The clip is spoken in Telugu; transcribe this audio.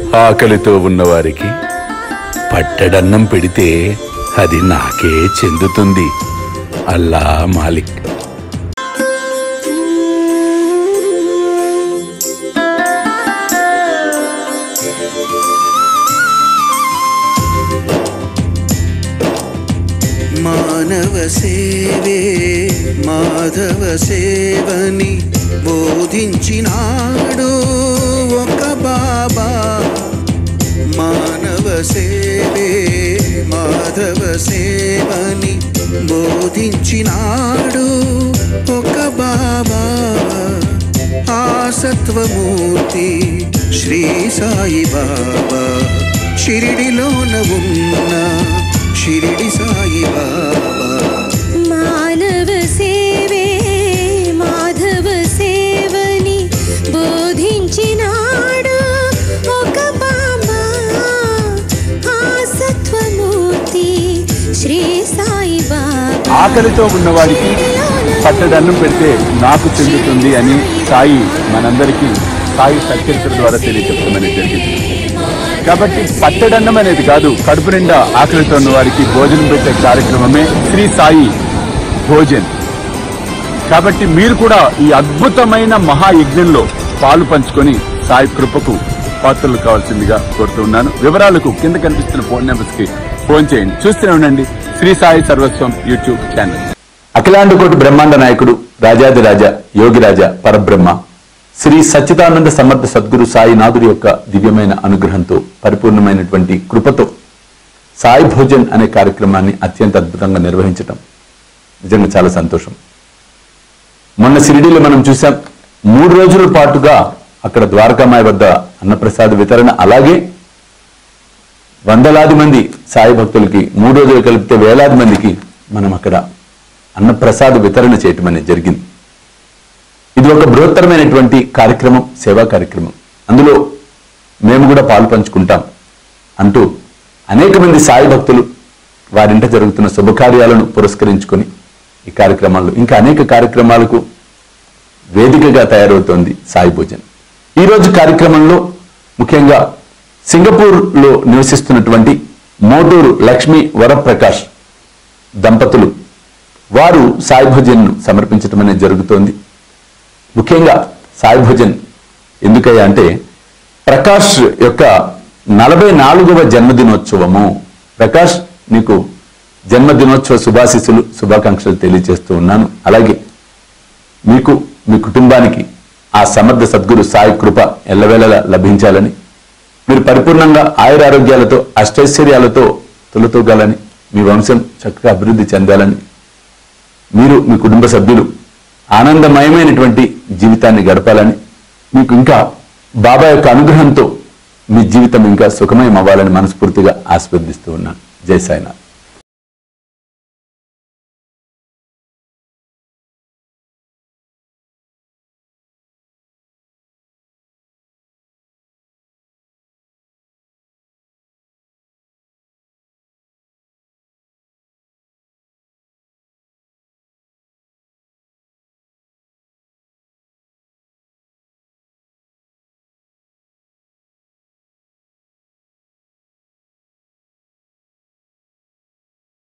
ఆకలితో ఉన్నవారికి పట్టడన్నం పెడితే అది నాకే చెందుతుంది అల్లా మాలిక్ మానవ సేవే మాధవ సేవని బోధించినాడు ఒక బాబా మానవ సేవే మాధవ సేవని బోధించినాడు ఒక బాబా ఆ సత్వమూర్తి శ్రీ సాయి బాబా షిరిడిలోన ఉన్న షిరిడి సాయి బాబా మానవ సేవే మాధవ సేవని బోధించినాడు ఒక బాబా ఆ సత్వమూర్తి శ్రీ సాయి బాబా ఆకలితో ఉన్నవాడికి పట్టడన్నం పెడితే నాకు చెందుతుంది అని సాయి మనందరికీ సాయి సత్యచర ద్వారా తెలియజెప్పమని జరిగింది కాబట్టి పట్టడన్నం అనేది కాదు కడుపు నిండా ఆకలితో ఉన్న వారికి భోజనం పెట్టే కార్యక్రమమే శ్రీ సాయి భోజన్ కాబట్టి మీరు కూడా ఈ అద్భుతమైన మహాయజ్ఞంలో పాలు పంచుకొని సాయి కృపకు పాత్రలు కావాల్సిందిగా కోరుతున్నాను వివరాలకు కింద కనిపిస్తున్న ఫోన్ నెంబర్స్ కి ఫోన్ చేయండి చూస్తూనే ఉండండి శ్రీ సాయి సర్వస్వం యూట్యూబ్ ఛానల్ అఖిలాండ కోటి బ్రహ్మాండ నాయకుడు రాజాదిరాజ యోగిరాజ పరబ్రహ్మ శ్రీ సచ్చిదానంద సమర్థ సద్గురు సాయినాథుడి యొక్క దివ్యమైన అనుగ్రహంతో పరిపూర్ణమైనటువంటి కృపతో సాయి భోజన్ అనే కార్యక్రమాన్ని అత్యంత అద్భుతంగా నిర్వహించటం నిజంగా చాలా సంతోషం మొన్న షిరిడీలో మనం చూసాం మూడు రోజుల పాటుగా అక్కడ ద్వారకామాయ వద్ద అన్నప్రసాద వితరణ అలాగే వందలాది మంది సాయి భక్తులకి మూడు రోజులు కలిపితే వేలాది మందికి మనం అక్కడ అన్నప్రసాద వితరణ చేయటం అనేది జరిగింది ఇది ఒక బృహత్తరమైనటువంటి కార్యక్రమం సేవా కార్యక్రమం అందులో మేము కూడా పాలు పంచుకుంటాం అంటూ అనేక మంది సాయి భక్తులు వారింట జరుగుతున్న శుభకార్యాలను పురస్కరించుకొని ఈ కార్యక్రమాల్లో ఇంకా అనేక కార్యక్రమాలకు వేదికగా తయారవుతోంది సాయి భోజన్ ఈ రోజు కార్యక్రమంలో ముఖ్యంగా సింగపూర్లో నివసిస్తున్నటువంటి మోటూరు లక్ష్మీ వరప్రకాష్ దంపతులు వారు సాయి భోజన్ను సమర్పించడం అనేది జరుగుతోంది ముఖ్యంగా సాయి భోజన్ ఎందుకయ్యా అంటే ప్రకాష్ యొక్క నలభై నాలుగవ జన్మదినోత్సవము ప్రకాష్ నీకు జన్మదినోత్సవ శుభాశీస్సులు శుభాకాంక్షలు తెలియజేస్తూ ఉన్నాను అలాగే మీకు మీ కుటుంబానికి ఆ సమర్థ సద్గురు సాయి కృప ఎల్లవేళలా లభించాలని మీరు పరిపూర్ణంగా ఆయురారోగ్యాలతో అష్టైశ్వర్యాలతో తొలతూగాలని మీ వంశం చక్కగా అభివృద్ధి చెందాలని మీరు మీ కుటుంబ సభ్యులు ఆనందమయమైనటువంటి జీవితాన్ని గడపాలని మీకు ఇంకా బాబా యొక్క అనుగ్రహంతో మీ జీవితం ఇంకా సుఖమయం అవ్వాలని మనస్ఫూర్తిగా ఆస్వాదిస్తూ ఉన్నాను జై సాయినాథ్